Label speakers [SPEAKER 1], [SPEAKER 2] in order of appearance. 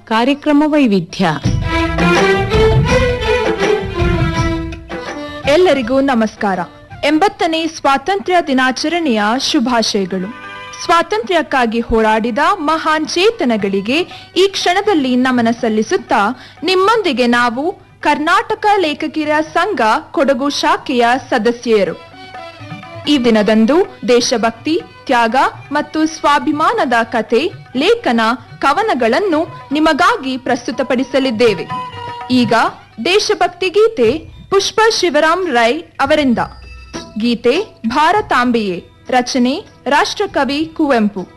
[SPEAKER 1] ಕಾರ್ಯಕ್ರಮ ವೈವಿಧ್ಯ
[SPEAKER 2] ಎಲ್ಲರಿಗೂ ನಮಸ್ಕಾರ ಎಂಬತ್ತನೇ ಸ್ವಾತಂತ್ರ್ಯ ದಿನಾಚರಣೆಯ ಶುಭಾಶಯಗಳು ಸ್ವಾತಂತ್ರ್ಯಕ್ಕಾಗಿ ಹೋರಾಡಿದ ಮಹಾನ್ ಚೇತನಗಳಿಗೆ ಈ ಕ್ಷಣದಲ್ಲಿ ನಮನ ಸಲ್ಲಿಸುತ್ತಾ ನಿಮ್ಮೊಂದಿಗೆ ನಾವು ಕರ್ನಾಟಕ ಲೇಖಕಿಯರ ಸಂಘ ಕೊಡಗು ಶಾಖೆಯ ಸದಸ್ಯರು ಈ ದಿನದಂದು ದೇಶಭಕ್ತಿ ತ್ಯಾಗ ಮತ್ತು ಸ್ವಾಭಿಮಾನದ ಕಥೆ ಲೇಖನ ಕವನಗಳನ್ನು ನಿಮಗಾಗಿ ಪ್ರಸ್ತುತಪಡಿಸಲಿದ್ದೇವೆ ಈಗ ದೇಶಭಕ್ತಿ ಗೀತೆ ಪುಷ್ಪ ಶಿವರಾಮ್ ರೈ ಅವರಿಂದ ಗೀತೆ ಭಾರತಾಂಬೆಯೇ ರಚನೆ ರಾಷ್ಟ್ರಕವಿ ಕುವೆಂಪು